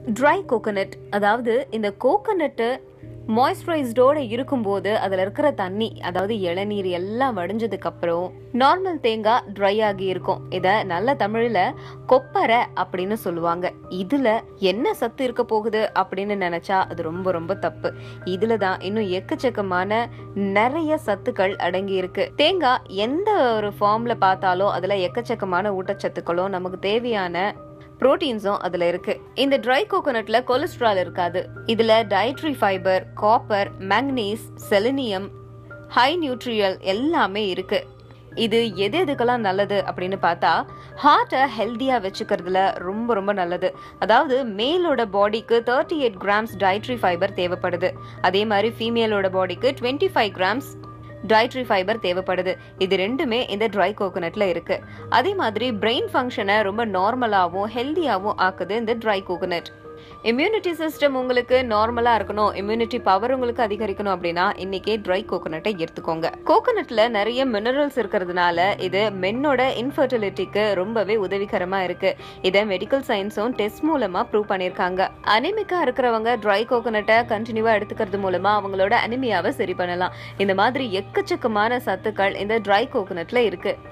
try coconut அதாவது இந்த coconut மாய்ஸ்சரைஸ்டோட இருக்கும்போது அதுல இருக்கிற தண்ணி அதாவது இளநீர் எல்லாம் வடிஞ்சதுக்கு அப்புறம் நார்மல் தேங்காய் ட்ரை ஆகி இருக்கும் இத நல்ல தமிழ்ல கொப்பரை அப்படின்னு சொல்லுவாங்க இதுல என்ன சத்து இருக்க போகுது அப்படின்னு நினைச்சா அது ரொம்ப ரொம்ப தப்பு இதுல தான் இன்னும் எக்கச்சக்கமான நிறைய சத்துக்கள் அடங்கி இருக்கு தேங்காய் எந்த ஒரு ஃபார்ம்ல பார்த்தாலும் அதுல எக்கச்சக்கமான ஊட்டச்சத்துக்களும் நமக்கு தேவையான புரோட்டீன்ஸும் அதுல இருக்கு இந்த ட்ரை கோகோனட்ல கொலஸ்ட்ரால் இருக்காது இதுல dietary fibre copper magnesium selenium high நியூட்ரியல் எல்லாமே இருக்கு இது எது எதுக்கெல்லாம் நல்லது அப்படின்னு பார்த்தா ஹார்ட்டை ஹெல்த்தியாக வச்சுக்கிறதுல ரொம்ப ரொம்ப நல்லது அதாவது மேலோட பாடிக்கு thirty eight grams dietary fibre தேவைப்படுது அதே மாதிரி ஃபீமேலோட பாடிக்கு twenty five grams dietary fibre தேவைப்படுது இது ரெண்டுமே இந்த ட்ரை கோகோனட்ல இருக்கு அதே மாதிரி பிரெயின் ஃபங்க்ஷனை ரொம்ப நார்மலாகவும் ஹெல்த்தியாகவும் ஆக்குது இந்த ட்ரை கோகோனட் இம்யூனிட்டி சிஸ்டம் உங்களுக்கு நார்மலா இருக்கணும் இம்யூனிட்டி பவர் உங்களுக்கு அதிகரிக்கணும் அப்படின்னா இன்னைக்கே ட்ரை கோகோனட்டை எடுத்துக்கோங்க கோகோனட்ல நிறைய மினரல்ஸ் இருக்கிறதுனால இது மென்னோட இன்ஃபர்டிலிட்டிக்கு ரொம்பவே உதவிகரமா இருக்கு இதை மெடிக்கல் சயின்ஸும் டெஸ்ட் மூலமா ப்ரூவ் பண்ணிருக்காங்க அனிமிக்கா இருக்கிறவங்க ட்ரை கோகோனட்டை கண்டினியூவா எடுத்துக்கிறது மூலமா அவங்களோட அனிமியாவை சரி பண்ணலாம் இந்த மாதிரி எக்கச்சக்கமான சத்துக்கள் இந்த ட்ரை கோகோனட்ல இருக்கு